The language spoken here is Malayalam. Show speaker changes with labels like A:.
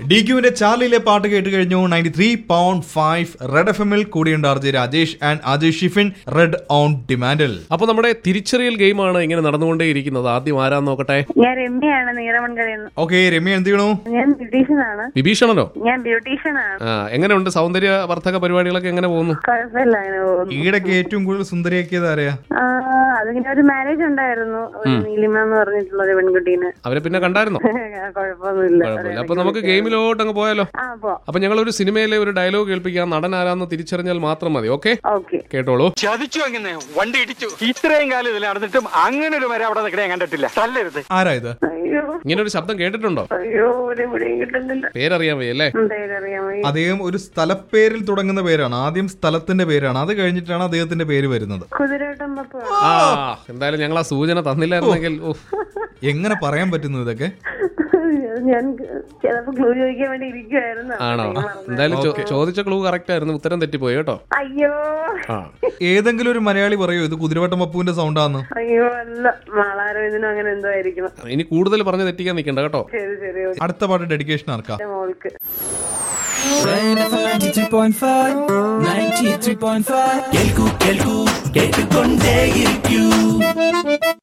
A: ഡി ക്യുവിന്റെ ചാർലിയിലെ പാട്ട് കേട്ട് കഴിഞ്ഞു ninety three point five red എഫ് എമ്മിൽ കൂടിയുണ്ട് R J Rajesh and Ajay Shifin red on ഡിമാൻഡിൽ
B: അപ്പൊ നമ്മുടെ തിരിച്ചറിയൽ ഗെയിമാണ് ഇങ്ങനെ നടന്നുകൊണ്ടേയിരിക്കുന്നത് ആദ്യം ആരാന്ന് നോക്കട്ടെ
C: ഞാൻ രമ്യയാണ് നീറമൺകരയിൽ നിന്ന്
A: ഓക്കെ രമ്യ എന്ത് ചെയ്യണു
C: ഞാൻ ബ്യൂട്ടീഷ്യനാണ്
B: വിഭീഷണനോ
C: ഞാൻ ബ്യൂട്ടീഷ്യനാണ്
B: ആ എങ്ങനെയുണ്ട് സൗന്ദര്യ വർദ്ധക പരിപാടികളൊക്കെ എങ്ങനെ പോകുന്നു
C: കുഴപ്പമില്ല അങ്ങനെ പോകുന്നു
A: ഈടൊക്കെ ഏറ്റവും കൂടുതൽ സുന്ദരിയാക്കിയത് ആരെയാ
C: ആ, അതിങ്ങനെ ഒരു മാരേജ് ഉണ്ടായിരുന്നു ഒരു നീലിമ എന്ന് പറഞ്ഞിട്ടുള്ള ഒരു പെൺകുട്ടീന്
B: അവരെ പിന്നെ കണ്ടായിരുന്നോ
C: കുഴപ്പമൊന്നുമില്ല
B: കുഴപ്പമില്ല അപ്പൊ നമുക്ക് ഗെയിമിലോട്ട് അങ്ങ് പോയാലോ
C: ആ പോ
B: അപ്പൊ ഞങ്ങൾ ഒരു സിനിമയിലെ ഒരു ഡയലോഗ് കേൾപ്പിക്കാം നടൻ ആരാന്ന് തിരിച്ചറിഞ്ഞാൽ മാത്രം മതി ഓക്കെ
C: ഓക്കെ
B: കേട്ടോളൂ
D: ചതിച്ചു അങ്ങനെ വണ്ടി ഇടിച്ചു ഇത്രയും കാലം ഇതിൽ നടന്നിട്ടും അങ്ങനെ ഒരു മരം അവിടെ നിൽക്കണേ ഞാൻ കണ്ടിട്ടില്ല തല്ലരുത്
A: ആരാ ഇത്
C: അയ്യോ
B: ഇങ്ങനെ ഒരു ശബ്ദം കേട്ടിട്ടുണ്ടോ
C: അയ്യോ ഒരു പിടിയും കിട്ടുന്നില്ല
B: പേരറിയാൻ വയ്യ അല്ലേ
C: പേരറിയാൻ വയ്യ.
A: അദ്ദേഹം ഒരു സ്ഥലപ്പേരിൽ തുടങ്ങുന്ന പേരാണ് ആദ്യം സ്ഥലത്തിന്റെ പേരാണ് അത് കഴിഞ്ഞിട്ടാണ് അദ്ദേഹത്തിന്റെ പേര് വരുന്നത്
C: കുതിരവട്ടം പപ്പ
B: ആ എന്തായാലും ഞങ്ങൾ ആ സൂചന തന്നില്ലായിരുന്നെങ്കിൽ ഉഫ്.
A: എങ്ങനെ പറയാൻ പറ്റുന്നു ഇതൊക്കെ
C: ഞാൻ ചിലപ്പോ ക്ലൂ ചോദിക്കാൻ വേണ്ടി ഇരിക്കുവായിരുന്നു
B: ആണോ
C: അപ്പോഴത്തേക്കും മറന്നു.
B: എന്തായാലും ചോ- ചോദിച്ച ക്ലൂ കറക്റ്റ് ആയിരുന്നു ഉത്തരം തെറ്റിപ്പോയി കേട്ടോ
C: അയ്യോ
B: ആ
A: ഏതെങ്കിലും ഒരു മലയാളി പറയോ ഇത് കുതിരവട്ടം പപ്പുവിന്റെ സൗണ്ടാന്ന്
C: അയ്യോ അല്ല മാളാരോദിനും അങ്ങനെ എന്തോ ആയിരിക്കണം
B: ഇനി കൂടുതൽ പറഞ്ഞ് തെറ്റിക്കാൻ നിൽക്കണ്ട കേട്ടോ
C: ശരി ശരി ഓക്കെ
A: അടുത്ത പാട്ട് ഡെഡിക്കേഷൻ ആർക്കാ
C: മോൾക്ക്
E: Rain FM 93.5 93.5 കേൾക്കൂ കേൾക്കൂ കേട്ടുകൊണ്ടേയിരിക്കൂ